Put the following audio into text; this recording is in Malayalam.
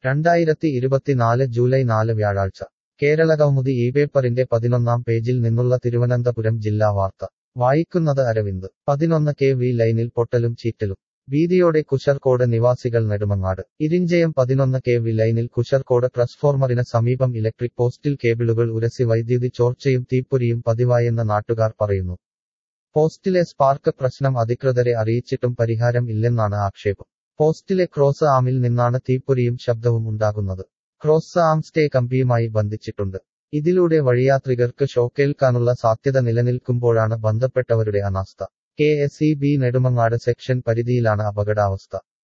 രണ്ടായിരത്തി ഇരുപത്തിനാല് ജൂലൈ നാല് വ്യാഴാഴ്ച കേരളകൗമുദി ഈ പേപ്പറിന്റെ പതിനൊന്നാം പേജിൽ നിന്നുള്ള തിരുവനന്തപുരം ജില്ലാ വാർത്ത വായിക്കുന്നത് അരവിന്ദ് പതിനൊന്ന് കെ വി ലൈനിൽ പൊട്ടലും ചീറ്റലും ഭീതിയോടെ കുശർക്കോട് നിവാസികൾ നെടുമങ്ങാട് ഇരിഞ്ചയം പതിനൊന്ന് കെ വി ലൈനിൽ കുശർക്കോട് ട്രാൻസ്ഫോർമറിന് സമീപം ഇലക്ട്രിക് പോസ്റ്റിൽ കേബിളുകൾ ഉരസി വൈദ്യുതി ചോർച്ചയും തീപ്പൊരിയും പതിവായെന്ന് നാട്ടുകാർ പറയുന്നു പോസ്റ്റിലെ സ്പാർക്ക് പ്രശ്നം അധികൃതരെ അറിയിച്ചിട്ടും പരിഹാരം ഇല്ലെന്നാണ് ആക്ഷേപം പോസ്റ്റിലെ ക്രോസ് ആമിൽ നിന്നാണ് തീപ്പൊരിയും ശബ്ദവും ഉണ്ടാകുന്നത് ക്രോസ് ആം സ്റ്റേ കമ്പിയുമായി ബന്ധിച്ചിട്ടുണ്ട് ഇതിലൂടെ വഴിയാത്രികർക്ക് ഷോക്കേൽക്കാനുള്ള സാധ്യത നിലനിൽക്കുമ്പോഴാണ് ബന്ധപ്പെട്ടവരുടെ അനാസ്ഥ K S E B Nedumangad section പരിധിയിലാണ് അപകടാവസ്ഥ